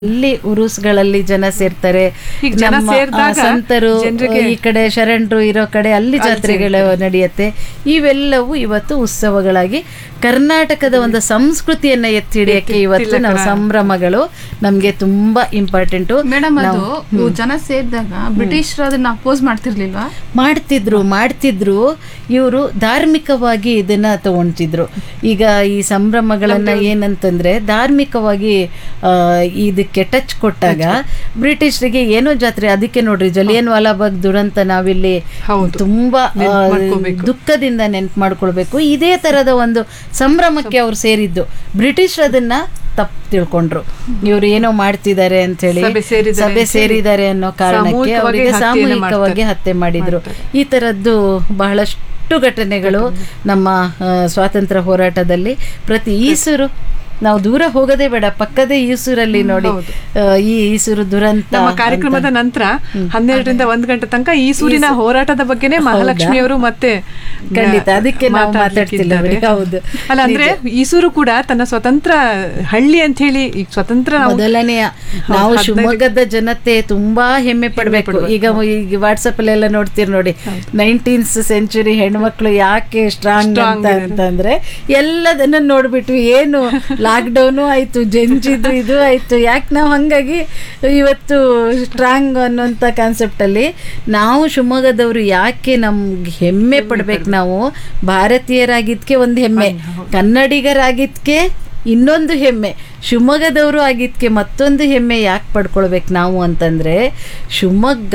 ಇಲ್ಲಿ ಉರುಸ್ಗಳಲ್ಲಿ ಜನ ಸೇರ್ತಾರೆ ಈಗ ಜನ ನಮ್ಮ, ಆ, ಸೇರ್ದಾಗ ಸಂತರು ಜನ್ರಿಗೆ- ಈ ಕಡೆ ಶರಣರು ಇರೋ ಕಡೆ ಅಲ್ಲಿ ಜಾತ್ರೆಗಳು ನಡೆಯುತ್ತೆ ಇವೆಲ್ಲವೂ ಇವತ್ತು ಉತ್ಸವಗಳಾಗಿ ಕರ್ನಾಟಕದ ಒಂದು ಸಂಸ್ಕೃತಿಯನ್ನ ಎತ್ತಿ ಹಿಡಿಯಕ್ಕೆ ಇವತ್ತು ನಾವು ಸಂಭ್ರಮಗಳು ನಮ್ಗೆ ತುಂಬಾ ಇಂಪಾರ್ಟೆಂಟು ಮೇಡಮ್ ಅದು ಜನ ಸೇರಿದಾಗ ಬ್ರಿಟಿಷರು ಅದನ್ನ ಅಪೋಸ್ ಮಾಡ್ತಿರ್ಲಿಲ್ವಾ ಮಾಡ್ತಿದ್ರು ಮಾಡ್ತಿದ್ರು ಇವರು ಧಾರ್ಮಿಕವಾಗಿ ಇದನ್ನ ತಗೊಂತಿದ್ರು ಈಗ ಈ ಸಂಭ್ರಮಗಳನ್ನ ಏನಂತಂದ್ರೆ ಧಾರ್ಮಿಕವಾಗಿ ಆ, ಇದಕ್ಕೆ ಟಚ್ ಕೊಟ್ಟಾಗ ಬ್ರಿಟಿಷರಿಗೆ ಏನೋ ಜಾತ್ರೆ ಅದಕ್ಕೆ ನೋಡ್ರಿ ಜಲಿಯನ್ ವಾಲಾಬಾಗ್ ದುರಂತ ನಾವಿಲ್ಲಿ ಹೌದು. ತುಂಬಾ ಆ, ನೆನ್ಪ್ ಮಾಡ್ಕೋಬೇಕು. ದುಃಖದಿಂದ ನೆನ್ಪು ಮಾಡ್ಕೊಳ್ಬೇಕು ಇದೇ ತರದ ಒಂದು ಸಂಭ್ರಮಕ್ಕೆ ಅವ್ರು ಸೇರಿದ್ದು ಬ್ರಿಟಿಷ್ ಅದನ್ನ ತಪ್ಪು ತಿಳ್ಕೊಂಡ್ರು ಇವ್ರು ಏನೋ ಮಾಡ್ತಿದ್ದಾರೆ ಅಂತ ಹೇಳಿ ಸಭೆ ಸೇರಿದ್ದಾರೆ ಸಭೆ ಅಂತ ಹೇಳಿ ಸೇರಿದ್ದಾರೆ ಅನ್ನೋ ಕಾರಣಕ್ಕೆ ಸಾಮೂಹಿಕವಾಗಿ ಅವರಿಗೆ ಹತ್ಯೆಯನ್ನ ಸಾಮೂಹಿಕವಾಗಿ ಮಾಡ್ತಾರೆ. ಹತ್ಯೆ ಮಾಡಿದ್ರು ಈ ತರದ್ದು ಬಹಳಷ್ಟು ಘಟನೆಗಳು ನಮ್ಮ ಆ, ಸ್ವಾತಂತ್ರ್ಯ ಹೋರಾಟದಲ್ಲಿ ಪ್ರತಿ ಈಸೂರು ನಾವು ದೂರ ಹೋಗೋದೇ ಬೇಡ ಪಕ್ಕದೇ ಈಸೂರಲ್ಲಿ ನೋಡಿ ಹೌದು. ಆ, ಈ ಈಸೂರು ದುರಂತ ನಮ್ಮ ಕಾರ್ಯಕ್ರಮದ ನಂತರ ಹನ್ನೆರಡರಿಂದ ಒಂದ್ ಗಂಟೆ ತನಕ ಈ ಸೂರಿನ ಹೋರಾಟದ ಬಗ್ಗೆನೇ ಮಹಾಲಕ್ಷ್ಮಿ ಅವರು ಮತ್ತೆ ಖಂಡಿತ, ಅದಕ್ಕೆ ನಾವು ಮಾತಾಡ್ಲಿಕ್ಕಿದ್ದಾರೆ. ಮಾತಾಡ್ತಿಲ್ಲ ಬಿಡಿ, ಹೌದು. ಅಲ್ಲ ಅಂದ್ರೆ ಈಸೂರು ಕೂಡ ತನ್ನ ಸ್ವತಂತ್ರ ಹಳ್ಳಿ ಅಂತ ಹೇಳಿ ಈಗ ಸ್ವತಂತ್ರ ನಾವು ಮೊದಲನೆಯ ನಾವು ಶಿವಮೊಗ್ಗದ ಜನತೆ ತುಂಬಾ ಹೆಮ್ಮೆ ಪಡ್ಬೇಕು ಈಗ ಈಗ ವಾಟ್ಸಪ್ ಅಲ್ಲೆಲ್ಲ ನೋಡ್ತೀರಿ ನೋಡಿ ನೈನ್ಟೀನ್ತ್ ಸೆಂಚುರಿ ಹೆಣ್ಮಕ್ಳು ಯಾಕೆ ಸ್ಟ್ರಾಂಗ್ ಅಂತ ಅಂತಂದ್ರೆ ಎಲ್ಲದನ್ನ ನೋಡ್ಬಿಟ್ಟು ಏನು ಲಾಕ್ಡೌನು ಆಯ್ತು ಜಂಜಿದು ಇದು ಆಯ್ತು ಯಾಕೆ ನಾವು ಹಂಗಾಗಿ ಇವತ್ತು ಸ್ಟ್ರಾಂಗ್ ಅನ್ನೋಂಥ ಕಾನ್ಸೆಪ್ಟ್ ಅಲ್ಲಿ ನಾವು ಶಿವಮೊಗ್ಗದವರು ಯಾಕೆ ನಮ್ಗೆ ಹೆಮ್ಮೆ ಪಡ್ಬೇಕು ನಾವು ಭಾರತೀಯರಾಗಿದ್ಕೆ ಒಂದು ಹೆಮ್ಮೆ ಕನ್ನಡಿಗರಾಗಿದ್ಕೆ ಇನ್ನೊಂದು ಹೆಮ್ಮೆ ಶಿವಮೊಗ್ಗದವರು ಆಗಿದ್ಕೆ ಮತ್ತೊಂದು ಹೆಮ್ಮೆ ಯಾಕೆ ಪಡ್ಕೊಳ್ಬೇಕು ನಾವು ಅಂತಂದ್ರೆ ಶಿವಮೊಗ್ಗ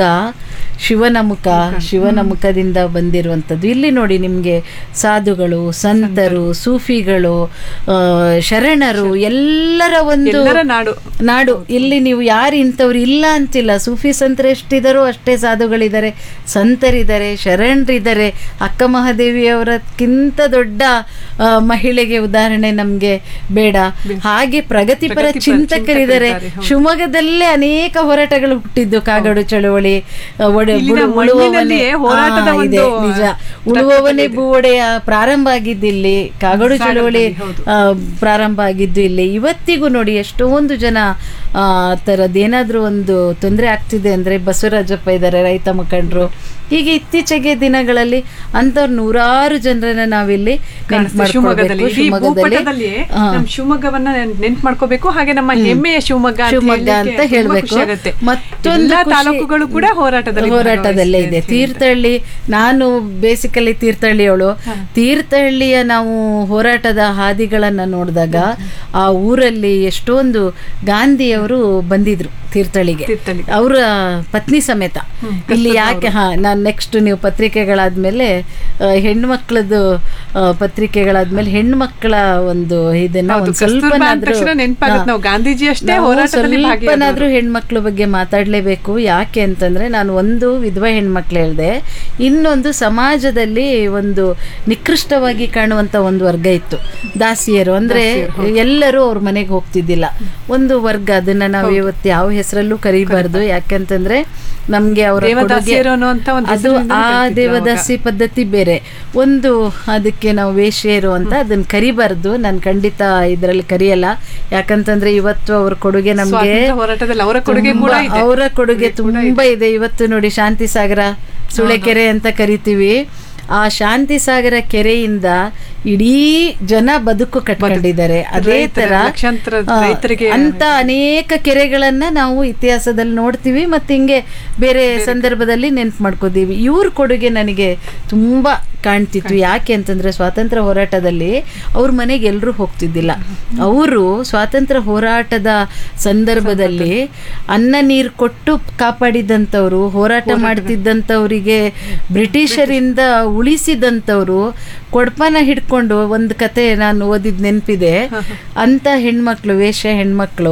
ಶಿವನ ಮುಖ ಶಿವನ ಮುಖದಿಂದ ಬಂದಿರುವಂಥದ್ದು ಇಲ್ಲಿ ನೋಡಿ ನಿಮಗೆ ಸಾಧುಗಳು ಸಂತರು ಸೂಫಿಗಳು ಆ, ಶರಣರು ಎಲ್ಲರ ಒಂದು ಎಲ್ಲರ ನಾಡು ನಾಡು ಇಲ್ಲಿ ನೀವು ಯಾರು ಇಂಥವ್ರು ಇಲ್ಲ ಅಂತಿಲ್ಲ ಸೂಫಿ ಸಂತರು ಎಷ್ಟಿದಾರೋ ಅಷ್ಟೇ ಸಾಧುಗಳಿದ್ದಾರೆ ಸಂತರಿದ್ದಾರೆ ಶರಣರಿದ್ದಾರೆ ಅಕ್ಕ ಮಹಾದೇವಿಯವರಕ್ಕಿಂತ ದೊಡ್ಡ ಆ, ಮಹಿಳೆಗೆ ಉದಾಹರಣೆ ನಮಗೆ ಬೇಡ ಹಾಗೆ ಪ್ರಗತಿಪರ ಪ್ರಗತಿಪರ ಚಿಂತಕರಿದ್ದಾರೆ ಚಿಂತಕರಿದ್ದಾರೆ, ಹೌದು. ಶಿವಮೊಗ್ಗದಲ್ಲೇ ಅನೇಕ ಹೋರಾಟಗಳು ಹುಟ್ಟಿದ್ದು ಕಾಗಡು ಚಳುವಳಿ ಆ, ಒಡೆ- ಇಲ್ಲಿನ ಉಳು- ಉಳುವವನೇ ಮಣ್ಣಿನಲ್ಲಿಯೇ ಹೋರಾಟದ ಆ, ಇದೆ, ಒಂದು ನಿಜ ಉಳುವವನೇ ಭೂವಡೆಯ ಪ್ರಾರಂಭ ಆಗಿದ್ದಿಲ್ಲಿ ಕಾಗಡು ಚಳುವಳಿ ಹೌದು. ಆ, ಪ್ರಾರಂಭ ಆಗಿದ್ದು ಇಲ್ಲಿ ಇವತ್ತಿಗೂ ನೋಡಿ ಎಷ್ಟೊಂದು ಜನ ಆ ಥರದ್ದೇನಾದ್ರೂ ಒಂದು ತೊಂದರೆ ಆಗ್ತಿದೆ ಅಂದ್ರೆ ಬಸವರಾಜಪ್ಪ ಇದ್ದಾರೆ ರೈತ ಮುಖಂಡರು ಹೀಗೆ ಇತ್ತೀಚೆಗೆ ದಿನಗಳಲ್ಲಿ ಅಂಥವ್ರು ನೂರಾರು ಜನರನ್ನ ನಾವಿಲ್ಲಿ ನೆನ್ಪು ಕಾಣಿಸ್ತದೆ ಶಿವಮೊಗ್ಗದಲ್ಲಿ ಮಾಡ್ಕೊಳ್ಬೇಕು ಇಡೀ ಶಿವಮೊಗ್ಗದಲ್ಲಿ ಭೂಪಟದಲ್ಲಿ ಹಾ. ನಮ್ಮ ಶಿವಮೊಗ್ಗವನ್ನ ನೆನ್ಪು ಮಾಡ್ಕೋಬೇಕು ಹಾಗೆ ನಮ್ಮ ಹೆಮ್ಮೆಯ ಶಿವಮೊಗ್ಗ ಅಂತ ಶಿವಮೊಗ್ಗ ಹೇಳ್ಲಿಕ್ಕೆ ಅಂತ ತುಂಬಾ ಹೇಳ್ಬೇಕು ಖುಷಿ ಆಗುತ್ತೆ. ಮತ್ತೊಂದು ಎಲ್ಲಾ ಖುಷಿ- ತಾಲೂಕುಗಳು ಕೂಡ ಹೋರಾಟದಲ್ಲಿ ಹೋರಾಟದಲ್ಲೇ ಇದೆ ಭಾಗವಹಿಸಿದೆ ಅಂತ ತೀರ್ಥಹಳ್ಳಿ ನಾನು ಬೇಸಿಕಲಿ ತೀರ್ಥಹಳ್ಳಿಯವಳು ತೀರ್ಥಹಳ್ಳಿಯ ನಾವು ಹೋರಾಟದ ಹಾದಿಗಳನ್ನ ನೋಡಿದಾಗ ಆ ಊರಲ್ಲಿ ಎಷ್ಟೊಂದು ಗಾಂಧಿಯವರು ಬಂದಿದ್ರು ತೀರ್ಥಹಳ್ಳಿಗೆ ತೀರ್ಥಹಳ್ಳಿಗೆ. ಅವರ ಪತ್ನಿ ಸಮೇತ ಇಲ್ಲಿ ಯಾಕೆ ಹಾ ನಾನು ನೆಕ್ಸ್ಟ್ ನೀವು ಪತ್ರಿಕೆಗಳಾದ್ಮೇಲೆ ಆ, ಹೆಣ್ಮಕ್ಳದ್ದು ಆ, ಪತ್ರಿಕೆಗಳಾದ್ಮೇಲೆ ಹೆಣ್ಮಕ್ಳ ಒಂದು ಇದನ್ನ ಹೌದು, ಒಂದು ಕಸ್ತೂರ್ಬಾ ಅಂದ ಸ್ವಲ್ಪನಾದ್ರೂ ತಕ್ಷಣ ನೆನ್ಪಾಗುತ್ತೆ ಹಾ. ನಾವು ಗಾಂಧೀಜಿ ಅಷ್ಟೇ ನಾವು ಹೋರಾಟದಲ್ಲಿ ಭಾಗಿಯಾದವರು. ಸ್ವಲ್ಪನಾದ್ರೂ ಹೆಣ್ಮಕ್ಳ ಬಗ್ಗೆ ಮಾತಾಡಲೇಬೇಕು ಯಾಕೆ ಅಂತಂದ್ರೆ ನಾನು ಒಂದು ವಿಧವಾ ಹೆಣ್ಮಕ್ಳು ಹೇಳಿದೆ ಇನ್ನೊಂದು ಸಮಾಜದಲ್ಲಿ ಒಂದು ನಿಕೃಷ್ಟವಾಗಿ ಕಾಣುವಂತ ಒಂದು ವರ್ಗ ಇತ್ತು ದಾಸಿಯರು ಅಂದ್ರೆ ಎಲ್ಲರೂ ಅವ್ರ ಮನೆಗೆ ಹೋಗ್ತಿದ್ದಿಲ್ಲ ಒಂದು ವರ್ಗ ಅದನ್ನ ನಾವು ಇವತ್ತು ಯಾವ ಹೆಸರಲ್ಲೂ ಕರೀಬಾರ್ದು ಯಾಕಂತಂದ್ರೆ ನಮ್ಗೆ ಅವರ ದೇವದಾಸಿಯರು ಅನ್ನುವಂಥ ಒಂದು ಅದು ಹೆಸರಿನಿಂದಲೇ ಆ ಕರೀತಿದ್ರು ದೇವದಾಸಿ ಪದ್ಧತಿ ಬೇರೆ ಒಂದು ಅದಕ್ಕೆ ನಾವು ವೇಶ್ಯರು ಅಂತ ಅದನ್ನ ಕರಿಬಾರ್ದು ನಾನು ಖಂಡಿತ ಇದರಲ್ಲಿ ಕರಿಯಲ್ಲ ಯಾಕಂತಂದ್ರೆ ಇವತ್ತು ಅವ್ರ ಕೊಡುಗೆ ನಮ್ಗೆ ಸ್ವಾತಂತ್ರ್ಯ ಹೋರಾಟದಲ್ಲಿ ಅವರ ಕೊಡುಗೆ ಕೂಡ ತುಂಬಾ- ಇದೆ. ಅವರ ಕೊಡುಗೆ ತುಂಬಾ ಇದೆ ಇವತ್ತು ನೋಡಿ ಶಾಂತಿ ಸಾಗರ ಸುಳೆಕೆರೆ ಅಂತ ಕರಿತೀವಿ ಆ ಶಾಂತಿ ಸಾಗರ ಕೆರೆಯಿಂದ ಇಡೀ ಜನ ಬದುಕು ಕಟ್ಕೊಂಡಿದ್ದಾರೆ ಅದೇ ರೈತರ- ತರ ಲಕ್ಷಾಂತರ ಆ, ರೈತರಿಗೆ ಅಂತ ಅನೇಕ ಕೆರೆಗಳನ್ನ ನಾವು ಇತಿಹಾಸದಲ್ಲಿ ನೋಡ್ತೀವಿ ಮತ್ತೆ ಹಿಂಗೆ ಬೇರೆ ಸಂದರ್ಭದಲ್ಲಿ ನೆನ್ಪು ಮಾಡ್ಕೋತೀವಿ ಇವ್ರ ಕೊಡುಗೆ ನನಗೆ ತುಂಬಾ ಕಾಣ್ತಿತ್ತು ಯಾಕೆ ಅಂತಂದ್ರೆ ಸ್ವಾತಂತ್ರ್ಯ ಹೋರಾಟದಲ್ಲಿ ಅವ್ರ ಮನೆಗೆ ಎಲ್ಲರೂ ಹೋಗ್ತಿದ್ದಿಲ್ಲ ಅವರು ಸ್ವಾತಂತ್ರ್ಯ ಹೋರಾಟದ ಸಂದರ್ಭದಲ್ಲಿ ಅನ್ನ ನೀರು ಕೊಟ್ಟು ಕಾಪಾಡಿದಂಥವ್ರು ಹೋರಾಟ ಮಾಡ್ತಿದ್ದಂಥವರಿಗೆ ಬ್ರಿಟಿಷರಿಂದ ಉಳಿಸಿದಂಥವ್ರು ಕೊಡ್ಪನ ಹಿಡ್ಕೊಂಡು ಒಂದು ಕತೆ ನಾನು ಓದಿದ ನೆನಪಿದೆ ಅಂತ ಹೆಣ್ಮಕ್ಳು ವೇಷ ಹೆಣ್ಮಕ್ಳು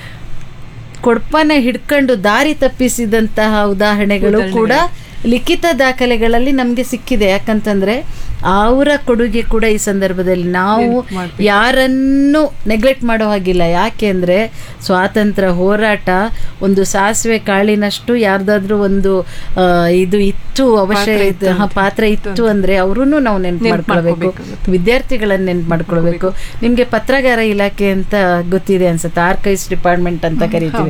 ಕೊಡ್ಪನ ಹಿಡ್ಕೊಂಡು ದಾರಿ ತಪ್ಪಿಸಿದಂತಹ ಉದಾಹರಣೆಗಳು ಕೂಡ ಲಿಖಿತ ದಾಖಲೆಗಳಲ್ಲಿ ನಮಗೆ ಸಿಕ್ಕಿದೆ ಯಾಕಂತಂದ್ರೆ ಅವರ ಕೊಡುಗೆ ಕೂಡ ಈ ಸಂದರ್ಭದಲ್ಲಿ ನಾವು ಯಾರನ್ನು ನೆಗ್ಲೆಕ್ಟ್ ಮಾಡೋ ಹಾಗಿಲ್ಲ ಯಾಕೆ ಅಂದ್ರೆ ಸ್ವಾತಂತ್ರ್ಯ ಹೋರಾಟ ಒಂದು ಸಾಸಿವೆ ಕಾಳಿನಷ್ಟು ಯಾರ್ದಾದ್ರೂ ಒಂದು ಆ, ಇದು ಇತ್ತು ಅವಶ್ಯ ಇತ್ತು ಹಾ, ಪಾತ್ರ ಇತ್ತು ಅಂದ್ರೆ ಅವ್ರನ್ನು ನಾವು ನೆನ್ಪು ಮಾಡ್ಕೊಳ್ಬೇಕು ವಿದ್ಯಾರ್ಥಿಗಳನ್ನ ನೆನ್ಪು ಮಾಡ್ಕೊಳ್ಬೇಕು ನಿಮ್ಗೆ ಪತ್ರಗಾರ ಇಲಾಖೆ ಅಂತ ಗೊತ್ತಿದೆ ಅನ್ಸುತ್ತೆ ಆರ್ಕೈವ್ಸ್ ಡಿಪಾರ್ಟ್ಮೆಂಟ್ ಅಂತ ಕರಿತೀವಿ